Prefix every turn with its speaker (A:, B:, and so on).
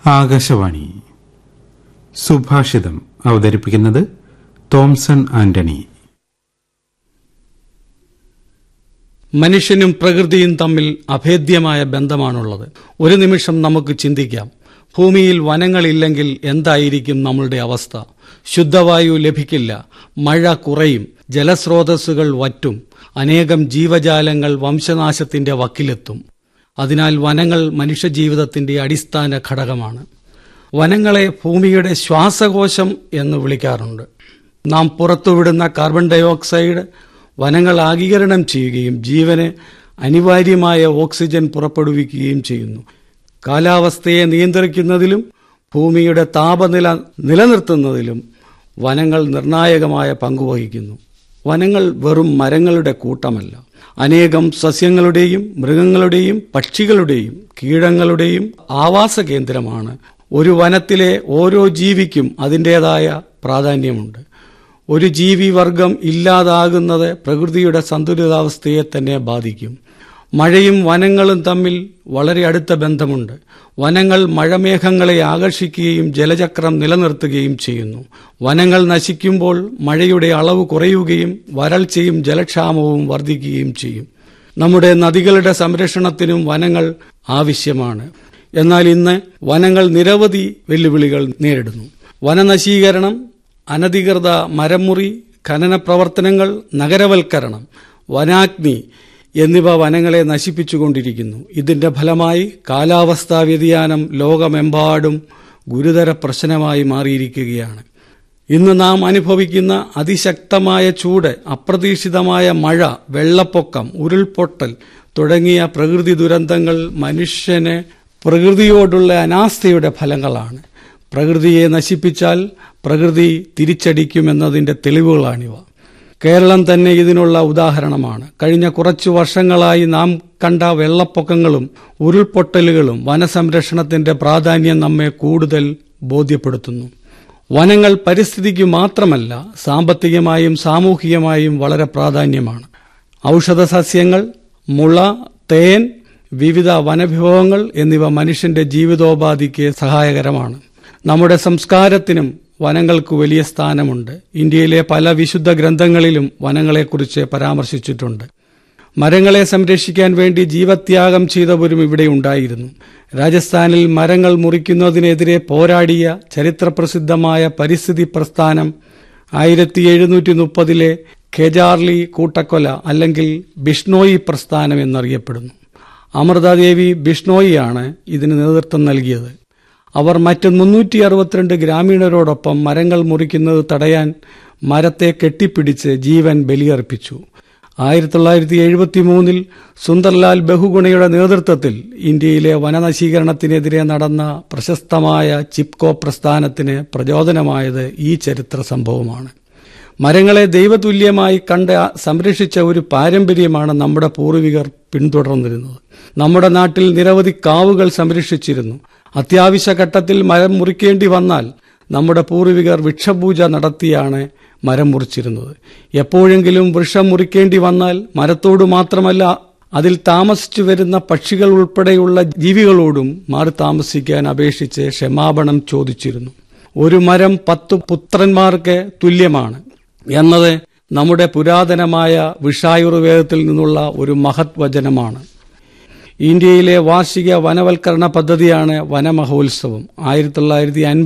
A: ആകാശവാണി സുഭാഷിതം അവതരിപ്പിക്കുന്നത് തോംസൺ ആന്റണി
B: മനുഷ്യനും പ്രകൃതിയും തമ്മിൽ അഭേദ്യമായ ബന്ധമാണുള്ളത് ഒരു നിമിഷം നമുക്ക് ചിന്തിക്കാം ഭൂമിയിൽ വനങ്ങളില്ലെങ്കിൽ എന്തായിരിക്കും നമ്മളുടെ അവസ്ഥ ശുദ്ധവായു ലഭിക്കില്ല മഴ കുറയും ജലസ്രോതസ്സുകൾ വറ്റും അനേകം ജീവജാലങ്ങൾ വംശനാശത്തിന്റെ വക്കിലെത്തും അതിനാൽ വനങ്ങൾ മനുഷ്യജീവിതത്തിന്റെ അടിസ്ഥാന ഘടകമാണ് വനങ്ങളെ ഭൂമിയുടെ ശ്വാസകോശം എന്ന് വിളിക്കാറുണ്ട് നാം പുറത്തുവിടുന്ന കാർബൺ ഡയോക്സൈഡ് വനങ്ങൾ ആഗീകരണം ചെയ്യുകയും ജീവന് അനിവാര്യമായ ഓക്സിജൻ പുറപ്പെടുവിക്കുകയും ചെയ്യുന്നു കാലാവസ്ഥയെ നിയന്ത്രിക്കുന്നതിലും ഭൂമിയുടെ താപനില നിലനിർത്തുന്നതിലും വനങ്ങൾ നിർണായകമായ പങ്കുവഹിക്കുന്നു വനങ്ങൾ വെറും മരങ്ങളുടെ കൂട്ടമല്ല അനേകം സസ്യങ്ങളുടെയും മൃഗങ്ങളുടെയും പക്ഷികളുടെയും കീടങ്ങളുടെയും ആവാസ കേന്ദ്രമാണ് ഒരു വനത്തിലെ ഓരോ ജീവിക്കും അതിൻ്റെതായ പ്രാധാന്യമുണ്ട് ഒരു ജീവിവർഗം ഇല്ലാതാകുന്നത് പ്രകൃതിയുടെ സന്തുലിതാവസ്ഥയെ തന്നെ ബാധിക്കും മഴയും വനങ്ങളും തമ്മിൽ വളരെ അടുത്ത ബന്ധമുണ്ട് വനങ്ങൾ മഴമേഘങ്ങളെ ആകർഷിക്കുകയും ജലചക്രം നിലനിർത്തുകയും ചെയ്യുന്നു വനങ്ങൾ നശിക്കുമ്പോൾ മഴയുടെ അളവ് കുറയുകയും വരൾച്ചയും ജലക്ഷാമവും വർദ്ധിക്കുകയും ചെയ്യും നമ്മുടെ നദികളുടെ സംരക്ഷണത്തിനും വനങ്ങൾ ആവശ്യമാണ് എന്നാൽ ഇന്ന് വനങ്ങൾ നിരവധി വെല്ലുവിളികൾ നേരിടുന്നു വനനശീകരണം അനധികൃത മരമുറി ഖനന പ്രവർത്തനങ്ങൾ നഗരവൽക്കരണം വനാഗ്നി എന്നിവ വനങ്ങളെ നശിപ്പിച്ചുകൊണ്ടിരിക്കുന്നു ഇതിന്റെ ഫലമായി കാലാവസ്ഥാ വ്യതിയാനം ലോകമെമ്പാടും ഗുരുതര പ്രശ്നമായി മാറിയിരിക്കുകയാണ് ഇന്ന് നാം അനുഭവിക്കുന്ന അതിശക്തമായ ചൂട് അപ്രതീക്ഷിതമായ മഴ വെള്ളപ്പൊക്കം ഉരുൾപൊട്ടൽ തുടങ്ങിയ പ്രകൃതി ദുരന്തങ്ങൾ മനുഷ്യന് പ്രകൃതിയോടുള്ള അനാസ്ഥയുടെ ഫലങ്ങളാണ് പ്രകൃതിയെ നശിപ്പിച്ചാൽ പ്രകൃതി തിരിച്ചടിക്കുമെന്നതിന്റെ തെളിവുകളാണിവ കേരളം തന്നെ ഇതിനുള്ള ഉദാഹരണമാണ് കഴിഞ്ഞ കുറച്ചു വർഷങ്ങളായി നാം കണ്ട വെള്ളപ്പൊക്കങ്ങളും ഉരുൾപൊട്ടലുകളും വനസംരക്ഷണത്തിന്റെ പ്രാധാന്യം നമ്മെ കൂടുതൽ ബോധ്യപ്പെടുത്തുന്നു വനങ്ങൾ പരിസ്ഥിതിക്ക് മാത്രമല്ല സാമ്പത്തികമായും സാമൂഹികമായും വളരെ പ്രാധാന്യമാണ് ഔഷധ സസ്യങ്ങൾ മുള തേൻ വിവിധ വനവിഭവങ്ങൾ എന്നിവ മനുഷ്യന്റെ ജീവിതോപാധിക്ക് സഹായകരമാണ് നമ്മുടെ സംസ്കാരത്തിനും വനങ്ങൾക്ക് വലിയ സ്ഥാനമുണ്ട് ഇന്ത്യയിലെ പല വിശുദ്ധ ഗ്രന്ഥങ്ങളിലും വനങ്ങളെക്കുറിച്ച് പരാമർശിച്ചിട്ടുണ്ട് മരങ്ങളെ സംരക്ഷിക്കാൻ വേണ്ടി ജീവത്യാഗം ചെയ്തവരും ഇവിടെ ഉണ്ടായിരുന്നു രാജസ്ഥാനിൽ മരങ്ങൾ മുറിക്കുന്നതിനെതിരെ പോരാടിയ ചരിത്രപ്രസിദ്ധമായ പരിസ്ഥിതി പ്രസ്ഥാനം ആയിരത്തി എഴുന്നൂറ്റി മുപ്പതിലെ ഖെജാർലി കൂട്ടക്കൊല അല്ലെങ്കിൽ ബിഷ്ണോയി പ്രസ്ഥാനം എന്നറിയപ്പെടുന്നു അമൃതാദേവി ബിഷ്ണോയിയാണ് ഇതിന് നേതൃത്വം നൽകിയത് അവർ മറ്റ് മുന്നൂറ്റി അറുപത്തിരണ്ട് ഗ്രാമീണരോടൊപ്പം മരങ്ങൾ മുറിക്കുന്നത് തടയാൻ മരത്തെ കെട്ടിപ്പിടിച്ച് ജീവൻ ബലിയർപ്പിച്ചു ആയിരത്തി തൊള്ളായിരത്തി എഴുപത്തി മൂന്നിൽ സുന്ദർലാൽ ബഹുഗുണയുടെ നേതൃത്വത്തിൽ ഇന്ത്യയിലെ വനനശീകരണത്തിനെതിരെ നടന്ന പ്രശസ്തമായ ചിപ്കോ പ്രസ്ഥാനത്തിന് പ്രചോദനമായത് ഈ ചരിത്ര സംഭവമാണ് മരങ്ങളെ ദൈവതുല്യമായി കണ്ട് സംരക്ഷിച്ച ഒരു പാരമ്പര്യമാണ് നമ്മുടെ പൂർവികർ പിന്തുടർന്നിരുന്നത് നമ്മുടെ നാട്ടിൽ നിരവധി കാവുകൾ സംരക്ഷിച്ചിരുന്നു അത്യാവശ്യ ഘട്ടത്തിൽ മരം മുറിക്കേണ്ടി വന്നാൽ നമ്മുടെ പൂർവികർ വൃക്ഷപൂജ നടത്തിയാണ് മരം മുറിച്ചിരുന്നത് എപ്പോഴെങ്കിലും വൃക്ഷം മുറിക്കേണ്ടി വന്നാൽ മരത്തോട് മാത്രമല്ല അതിൽ താമസിച്ചു വരുന്ന പക്ഷികൾ ഉൾപ്പെടെയുള്ള ജീവികളോടും മാറി താമസിക്കാൻ അപേക്ഷിച്ച് ക്ഷമാപണം ചോദിച്ചിരുന്നു ഒരു മരം പത്തു പുത്രന്മാർക്ക് തുല്യമാണ് എന്നത് നമ്മുടെ പുരാതനമായ വിഷായുർവേദത്തിൽ നിന്നുള്ള ഒരു മഹത് വചനമാണ് ഇന്ത്യയിലെ വാർഷിക വനവൽക്കരണ പദ്ധതിയാണ് വനമഹോത്സവം ആയിരത്തി തൊള്ളായിരത്തി